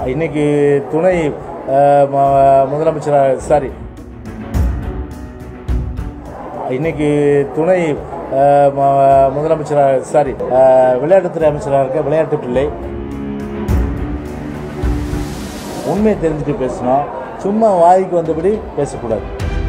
இன்னைக்கு துணை அஹ், ம- முதலமைச்சராக சாரி இன்னைக்கு துணை அஹ், ம- முதலமைச்சராக சாரி அஹ், விளையாட்டுத்துறை அமைச்சராக இருக்க விளையாட்டு பிள்ளை உண்மையை தெரிஞ்சுட்டு பேசணும் சும்மா வாய்க்கு வந்தபடி பேசக்கூடாது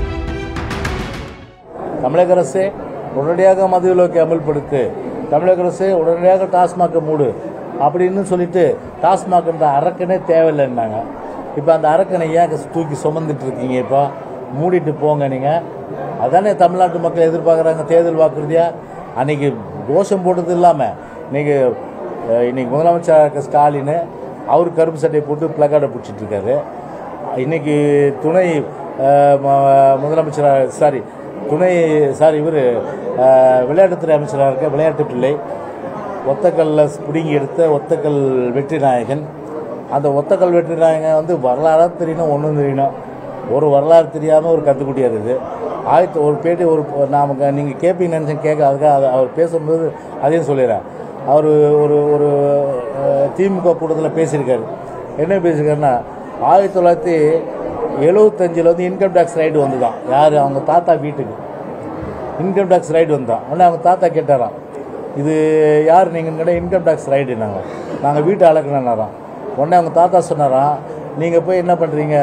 தமிழக அரசே உடனடியாக மதுவிலக்கை அமல்படுத்து தமிழக அரசே உடனடியாக டாஸ்மாகை மூடு அப்படின்னு சொல்லிட்டு டாஸ்மாக்ன்ற அரக்கனே தேவையில்லைன்னாங்க இப்போ அந்த அரக்கனை ஏன் தூக்கி சுமந்துட்டு இருக்கீங்க இப்போ மூடிட்டு போங்க நீங்கள் அதானே தமிழ்நாட்டு மக்கள் எதிர்பார்க்குறாங்க தேர்தல் வாக்குறுதியா அன்னைக்கு கோஷம் போட்டது இல்லாமல் இன்னைக்கு அஹ், இன்னைக்கு முதலமைச்சர் இருக்க ஸ்டாலின் அவர் கருப்பு சட்டையை போட்டு பிளக்கார்டை பிடிச்சிட்டு இருக்காரு இன்னைக்கு துணை அஹ், ம- முதலமைச்சராக சாரி துணை சாரி இவர் விளையாட்டுத்துறை அமைச்சராக இருக்க விளையாட்டு பிள்ளை ஒத்தக்கல்ல பிடுங்கி எடுத்த ஒத்தக்கல் வெற்றி நாயகன் அந்த ஒத்தக்கல் வெற்றி நாயகன் வந்து வரலாறாக தெரியணும் ஒன்றும் தெரியணும் ஒரு வரலாறு தெரியாமல் ஒரு கற்றுக்குட்டியாக இருக்குது ஆயிரத்தி ஒரு பேட்டி ஒரு நாம நீங்கள் கேட்பீங்கன்னு நினச்சேன் கேட்க அதுக்காக அது- அவர் பேசும்போது அதையும் சொல்லிடுறேன் அவர் ஒரு ஒரு அஹ், திமுக கூட்டத்தில் பேசியிருக்காரு என்ன பேசியிருக்காருன்னா ஆயிரத்தி தொள்ளாயிரத்தி எழுபத்தஞ்சில் வந்து இன்கம் டேக்ஸ் ரைடு வந்து தான் யார் அவங்க தாத்தா வீட்டுக்கு இன்கம் டேக்ஸ் ரைடு வந்தான் உடனே அவங்க தாத்தா கேட்டாராம் இது யார் நீங்கள் கேட்டால் இன்கம் டேக்ஸ் ரைடு நாங்கள் நாங்கள் வீட்டை அளக்கணுன்னாராம் உடனே அவங்க தாத்தா சொன்னாராம் நீங்கள் போய் என்ன பண்ணுறீங்க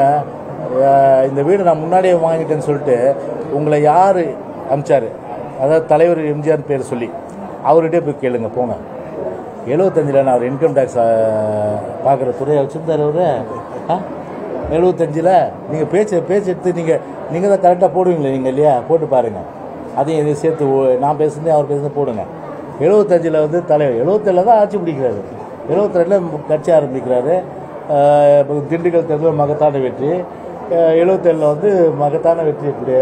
இந்த வீடு நான் முன்னாடியே வாங்கிட்டேன்னு சொல்லிட்டு உங்களை யார் அமிச்சார் அதாவது தலைவர் எம்ஜிஆர் பேர் சொல்லி அவர்கிட்டே போய் கேளுங்க போங்க எழுபத்தஞ்சில் நான் அவர் இன்கம் டேக்ஸ் பார்க்குற துறையை வச்சுருந்தார் அவர் ஆ எழுபத்தஞ்சில் நீங்கள் பேச்சு பேச்சு எடுத்து நீங்கள் நீங்கள் தான் கரெக்டாக போடுவீங்களே நீங்கள் இல்லையா போட்டு பாருங்கள் அதையும் இதையும் சேர்த்து ஓ- நான் பேசுனதே அவர் பேசுனது போடுங்க எழுபத்தஞ்சில் வந்து தலைவர் எழுபத்தேழில் தான் ஆட்சி பிடிக்கிறாரு எழுபத்தி ரெண்டில் கட்சி ஆரம்பிக்கிறாரு ஆஹ் இப்போ திண்டுக்கல் தேர்தல் மகத்தான வெற்றி எழுபத்தேழில் வந்து மகத்தான வெற்றி இப்படி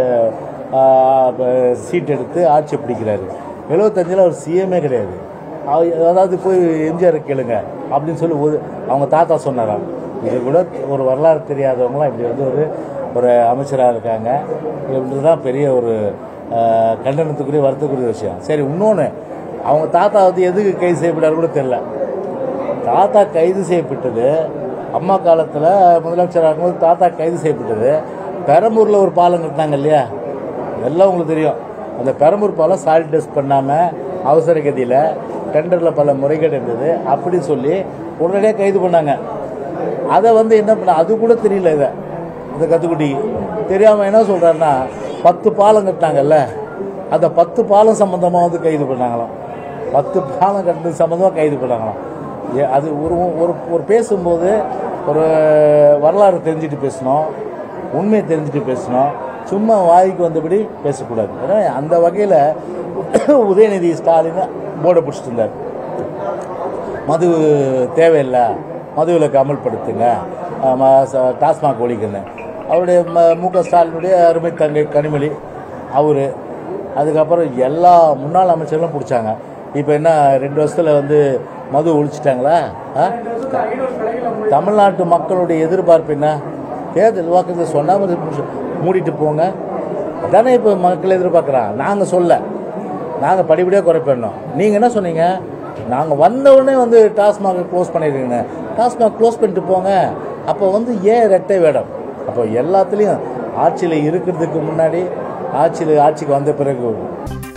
ஆஹ் இப்ப சீட் எடுத்து ஆட்சி பிடிக்கிறாரு எழுபத்தஞ்சில் அவர் சிஎம்ஏ கிடையாது அவ- அதாவது போய் எம்ஜிஆர் கேளுங்க அப்படின்னு சொல்லி ஒரு அவங்க தாத்தா சொன்னாராம் இது கூட ஒரு வரலாறு தெரியாதவங்களாம் இப்படி வந்து ஒரு ஒரு அமைச்சராக இருக்காங்க இப்படி தான் பெரிய ஒரு ஆஹ், கண்டனத்துக்குரிய வருத்தக்குரிய விஷயம் சரி இன்னொன்று அவங்க தாத்தா வந்து எதுக்கு கைது செய்யப்பட்டாரு கூட தெரில தாத்தா கைது செய்யப்பட்டது அம்மா காலத்தில் முதலமைச்சராக இருக்கும்போது தாத்தா கைது செய்யப்பட்டது பெரம்பூரில் ஒரு பாலம் கட்டினாங்க இல்லையா எல்லாம் உங்களுக்கு தெரியும் அந்த பெரம்பூர் பாலம் சால்ட் டெஸ்ட் பண்ணாமல் அவசர கதியில் டெண்டரில் பல முறைகேடு இருந்தது அப்படி சொல்லி உடனடியாக கைது பண்ணாங்க அதை வந்து என்ன பண்ண அது கூட தெரியல இதை இந்த கத்துக்குட்டிக்கு தெரியாமல் என்ன சொல்கிறாருன்னா பத்து பாலம் கட்டினாங்கல்ல அந்த பத்து பாலம் சம்மந்தமாக வந்து கைது பண்ணாங்களாம் பத்து பாலம் கட்டினது சம்மந்தமாக கைது பண்ணாங்களாம் ஏ- அது ஒரு ஒரு ஒரு பேசும்போது ஒரு வரலாறு தெரிஞ்சுட்டு பேசணும் உண்மையை தெரிஞ்சுட்டு பேசணும் சும்மா வாய்க்கு வந்தபடி பேசக்கூடாது ஏன்னா அந்த வகையில் உதயநிதி ஸ்டாலின் போர்டை பிடிச்சிட்டு இருந்தார் மது தேவையில்லை மது விலக்கு அமல்படுத்துங்க அஹ் ம- ச- டாஸ்மாக் ஒழிக்கணும் அவருடைய ம மு க ஸ்டாலினுடைய அருமை தங்கை கனிமொழி அவர் அதுக்கப்புறம் எல்லா முன்னாள் அமைச்சர்களும் பிடிச்சாங்க இப்போ என்ன ரெண்டு வருஷத்தில் வந்து மது ஒழிச்சிட்டாங்களா ஆ? தமிழ்நாட்டு மக்களுடைய எதிர்பார்ப்பு என்ன தேர்தல் வாக்குறுதி சொன்னால் மூடிட்டு போங்க அதானே இப்போ மக்கள் எதிர்பார்க்குறாங்க நாங்கள் சொல்ல நாங்கள் படிப்படியாக குறைப்போம் நீங்கள் என்ன சொன்னீங்க நாங்கள் வந்த உடனே வந்து டாஸ்மாக் க்ளோஸ் பண்ணிடுறீங்க டாஸ்மாக் க்ளோஸ் பண்ணிட்டு போங்க அப்போ வந்து ஏன் ரெட்டை வேடம் அப்போ எல்லாத்துலேயும் ஆட்சியில் இருக்கிறதுக்கு முன்னாடி ஆட்சியில் ஆட்சிக்கு வந்த பிறகு